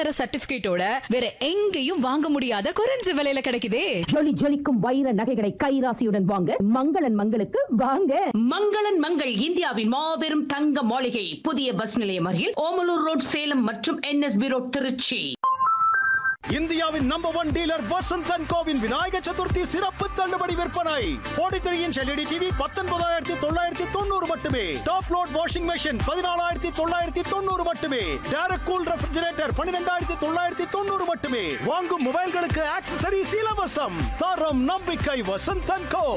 உலகத்தர சர்டிபிகேட்டோட வேற எங்கேயும் வாங்க முடியாத குறைஞ்ச விலையில கிடைக்குதே ஜொலி ஜொலிக்கும் வைர நகைகளை கைராசியுடன் வாங்க மங்களன் மங்களுக்கு வாங்க மங்களன் மங்கள் இந்தியாவின் மாபெரும் தங்க மாளிகை புதிய பஸ் நிலையம் அருகில் ஓமலூர் ரோட் சேலம் மற்றும் என்எஸ்பி ரோட் திருச்சி இந்தியாவின் number one dealer Vasanth and கோவின் விநாயக சதுர்த்தி சிறப்பு தள்ளுபடி விற்பனை போடி இன்ச் எல்இடி டிவி பத்தொன்பதாயிரத்தி தொள்ளாயிரத்தி தொண்ணூறு மட்டுமே டாப் லோட் வாஷிங் மெஷின் பதினாலாயிரத்தி தொள்ளாயிரத்தி தொண்ணூறு மட்டுமே டேரக்ட் கூல் ரெஃப்ரிஜரேட்டர் பன்னிரெண்டாயிரத்தி தொள்ளாயிரத்தி தொண்ணூறு மட்டுமே வாங்கும் மொபைல்களுக்கு ஆக்சசரிஸ் இலவசம் தரம் நம்பிக்கை வசந்த் அண்ட் கோ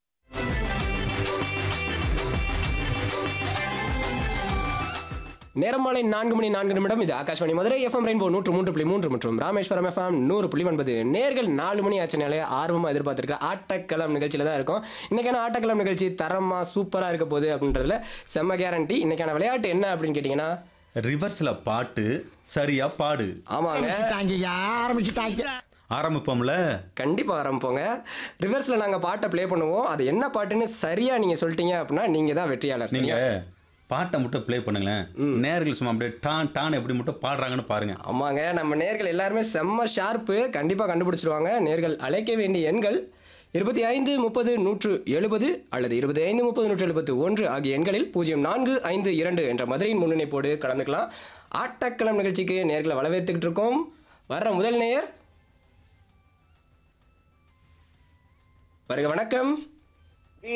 நேரம் மாலை நான்கு மணி நான்கு நிமிடம் இது ஆகாஷ்வாணி மதுரை எஃப்எம் ரெயின்போ நூற்று மூன்று புள்ளி மூன்று மற்றும் ராமேஸ்வரம் எஃப்எம் நூறு புள்ளி ஒன்பது நேர்கள் நாலு மணி ஆச்சுனாலே ஆர்வமாக எதிர்பார்த்துருக்க ஆட்டக்களம் நிகழ்ச்சியில் தான் இருக்கும் இன்னைக்கான ஆட்டக்களம் நிகழ்ச்சி தரமா சூப்பராக இருக்க போகுது அப்படின்றதுல செம்ம கேரண்டி இன்னைக்கான விளையாட்டு என்ன அப்படின்னு கேட்டிங்கன்னா ரிவர்ஸ்ல பாட்டு சரியா பாடு ஆமாங்க ஆரம்பிச்சுட்டாங்கய்யா ஆரம்பிச்சுட்டாங்க ஆரம்பிப்போம்ல கண்டிப்பாக ஆரம்பிப்போங்க ரிவர்ஸில் நாங்கள் பாட்டை ப்ளே பண்ணுவோம் அது என்ன பாட்டுன்னு சரியாக நீங்கள் சொல்லிட்டீங்க அப்படின்னா நீங்கள் தான் வெற்றியாளர் நீங்க சரியா? பாட்டை மட்டும் ப்ளே பண்ணுங்களேன் நேர்கள் சும்மா அப்படியே டான் டான் எப்படி மட்டும் பாடுறாங்கன்னு பாருங்க ஆமாங்க நம்ம நேர்கள் எல்லாருமே செம்ம ஷார்ப்பு கண்டிப்பாக கண்டுபிடிச்சிருவாங்க நேர்கள் அழைக்க வேண்டிய எண்கள் இருபத்தி ஐந்து முப்பது நூற்று எழுபது அல்லது இருபத்தி ஐந்து முப்பது நூற்று எழுபத்து ஒன்று ஆகிய எண்களில் பூஜ்ஜியம் நான்கு ஐந்து இரண்டு என்ற மதுரையின் முன்னிணைப்போடு கலந்துக்கலாம் ஆட்டக்களம் நிகழ்ச்சிக்கு நேர்களை வரவேற்றுக்கிட்டு இருக்கோம் வர்ற முதல் நேயர் வருக வணக்கம்